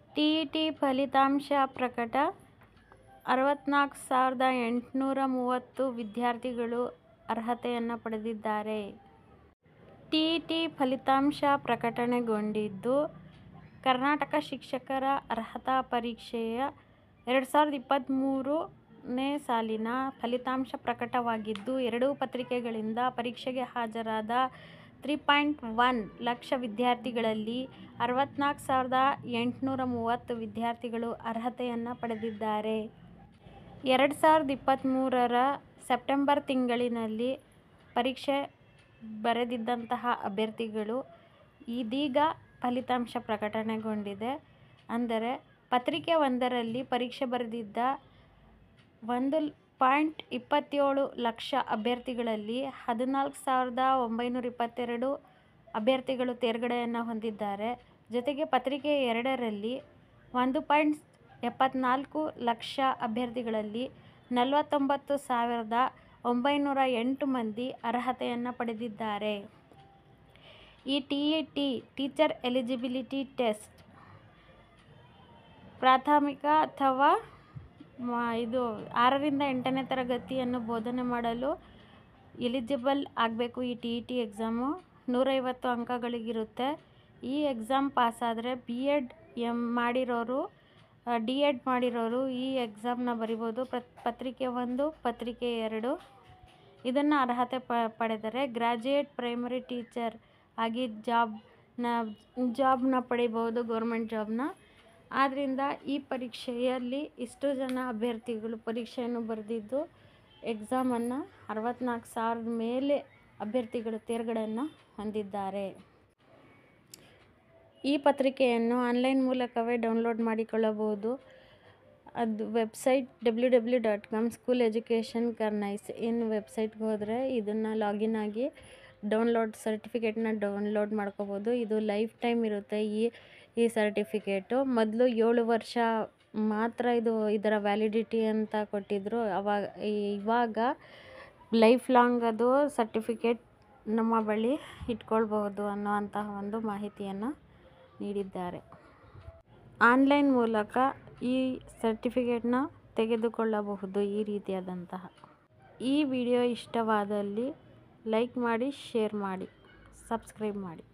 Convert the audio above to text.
T E T ಫಲಿತಾಂಶ ಪ್ರಕಟ ಅರವತ್ತ್ನಾಲ್ಕು ಸಾವಿರದ ಎಂಟುನೂರ ಮೂವತ್ತು ವಿದ್ಯಾರ್ಥಿಗಳು ಅರ್ಹತೆಯನ್ನು ಪಡೆದಿದ್ದಾರೆ ಟಿ ಇ ಟಿ ಫಲಿತಾಂಶ ಪ್ರಕಟಣೆಗೊಂಡಿದ್ದು ಕರ್ನಾಟಕ ಶಿಕ್ಷಕರ ಅರ್ಹತಾ ಪರೀಕ್ಷೆಯ ಎರಡು ಸಾವಿರದ ಇಪ್ಪತ್ತ್ಮೂರನೇ ಸಾಲಿನ ಫಲಿತಾಂಶ ಪ್ರಕಟವಾಗಿದ್ದು ಎರಡೂ ಪತ್ರಿಕೆಗಳಿಂದ ಪರೀಕ್ಷೆಗೆ ಹಾಜರಾದ ತ್ರೀ ಪಾಯಿಂಟ್ ಒನ್ ಲಕ್ಷ ವಿದ್ಯಾರ್ಥಿಗಳಲ್ಲಿ ಅರವತ್ತ್ನಾಲ್ಕು ಸಾವಿರದ ಎಂಟುನೂರ ಮೂವತ್ತು ವಿದ್ಯಾರ್ಥಿಗಳು ಅರ್ಹತೆಯನ್ನು ಪಡೆದಿದ್ದಾರೆ ಎರಡು ಸಾವಿರದ ಇಪ್ಪತ್ತ್ಮೂರರ ಸೆಪ್ಟೆಂಬರ್ ತಿಂಗಳಿನಲ್ಲಿ ಪರೀಕ್ಷೆ ಬರೆದಿದ್ದಂತಹ ಅಭ್ಯರ್ಥಿಗಳು ಇದೀಗ ಫಲಿತಾಂಶ ಪ್ರಕಟಣೆಗೊಂಡಿದೆ ಅಂದರೆ ಪತ್ರಿಕೆ ಒಂದರಲ್ಲಿ ಪರೀಕ್ಷೆ ಬರೆದಿದ್ದ ಒಂದು ಪಾಯಿಂಟ್ ಇಪ್ಪತ್ತೇಳು ಲಕ್ಷ ಅಭ್ಯರ್ಥಿಗಳಲ್ಲಿ ಹದಿನಾಲ್ಕು ಸಾವಿರದ ಒಂಬೈನೂರ ಇಪ್ಪತ್ತೆರಡು ಅಭ್ಯರ್ಥಿಗಳು ತೇರ್ಗಡೆಯನ್ನು ಹೊಂದಿದ್ದಾರೆ ಜೊತೆಗೆ ಪತ್ರಿಕೆ ಎರಡರಲ್ಲಿ ಒಂದು ಪಾಯಿಂಟ್ ಎಪ್ಪತ್ತ್ನಾಲ್ಕು ಲಕ್ಷ ಅಭ್ಯರ್ಥಿಗಳಲ್ಲಿ ನಲವತ್ತೊಂಬತ್ತು ಸಾವಿರದ ಒಂಬೈನೂರ ಎಂಟು ಮಂದಿ ಅರ್ಹತೆಯನ್ನು ಪಡೆದಿದ್ದಾರೆ ಈ T E T teacher eligibility test ಪ್ರಾಥಮಿಕ ಅಥವಾ ಇದು ಆರರಿಂದ ಎಂಟನೇ ತರಗತಿಯನ್ನು ಬೋಧನೆ ಮಾಡಲು ಎಲಿಜಿಬಲ್ ಆಗಬೇಕು ಈ ಟಿ ಇ ಟಿ ಎಕ್ಸಾಮು ನೂರೈವತ್ತು ಅಂಕಗಳಿಗಿರುತ್ತೆ ಈ ಎಕ್ಸಾಮ್ ಪಾಸಾದರೆ ಬಿ ಎಡ್ ಎಮ್ ಮಾಡಿರೋರು ಡಿ ಎಡ್ ಮಾಡಿರೋರು ಈ ಎಕ್ಸಾಮ್ನ ಬರಿಬೋದು ಪತ್ರಿಕೆ ಒಂದು ಪತ್ರಿಕೆ ಎರಡು ಇದನ್ನು ಅರ್ಹತೆ ಪಡೆದರೆ ಗ್ರ್ಯಾಜುಯೇಟ್ ಪ್ರೈಮರಿ ಟೀಚರ್ ಆಗಿ ಜಾಬ್ನ ಜಾಬ್ನ ಪಡಿಬೋದು ಗೌರ್ಮೆಂಟ್ ಜಾಬ್ನ ಆದ್ದರಿಂದ ಈ ಪರೀಕ್ಷೆಯಲ್ಲಿ ಇಷ್ಟು ಜನ ಅಭ್ಯರ್ಥಿಗಳು ಪರೀಕ್ಷೆಯನ್ನು ಬರೆದಿದ್ದು ಎಕ್ಸಾಮನ್ನು ಅರವತ್ತ್ನಾಲ್ಕು ಸಾವಿರದ ಮೇಲೆ ಅಭ್ಯರ್ಥಿಗಳು ತೇರ್ಗಡೆಯನ್ನು ಹೊಂದಿದ್ದಾರೆ ಈ ಪತ್ರಿಕೆಯನ್ನು ಆನ್ಲೈನ್ ಮೂಲಕವೇ ಡೌನ್ಲೋಡ್ ಮಾಡಿಕೊಳ್ಳಬಹುದು ಅದು website W W dot com school education ಕರ್ನೈಸ್ ಇನ್ ವೆಬ್ಸೈಟ್ಗೆ ಹೋದರೆ ಇದನ್ನು ಲಾಗಿನ್ ಆಗಿ ಡೌನ್ಲೋಡ್ ಸರ್ಟಿಫಿಕೇಟ್ನ ಡೌನ್ಲೋಡ್ ಮಾಡ್ಕೋಬೋದು ಇದು ಲೈಫ್ ಟೈಮ್ ಇರುತ್ತೆ ಈ ಈ ಸರ್ಟಿಫಿಕೇಟು ಮೊದಲು ಏಳು ವರ್ಷ ಮಾತ್ರ ಇದು ಇದರ ವ್ಯಾಲಿಡಿಟಿ ಅಂತ ಕೊಟ್ಟಿದ್ದರು ಅವಾಗ ಇವಾಗ ಲೈಫ್ ಲಾಂಗ್ ಅದು ಸರ್ಟಿಫಿಕೇಟ್ ನಮ್ಮ ಬಳಿ ಇಟ್ಕೊಳ್ಬಹುದು ಅನ್ನುವಂತಹ ಒಂದು ಮಾಹಿತಿಯನ್ನು ನೀಡಿದ್ದಾರೆ ಆನ್ಲೈನ್ ಮೂಲಕ ಈ ಸರ್ಟಿಫಿಕೇಟ್ನ ತೆಗೆದುಕೊಳ್ಳಬಹುದು ಈ ರೀತಿಯಾದಂತಹ ಈ ವಿಡಿಯೋ ಇಷ್ಟವಾದಲ್ಲಿ ಲೈಕ್ ಮಾಡಿ ಶೇರ್ ಮಾಡಿ ಸಬ್ಸ್ಕ್ರೈಬ್ ಮಾಡಿ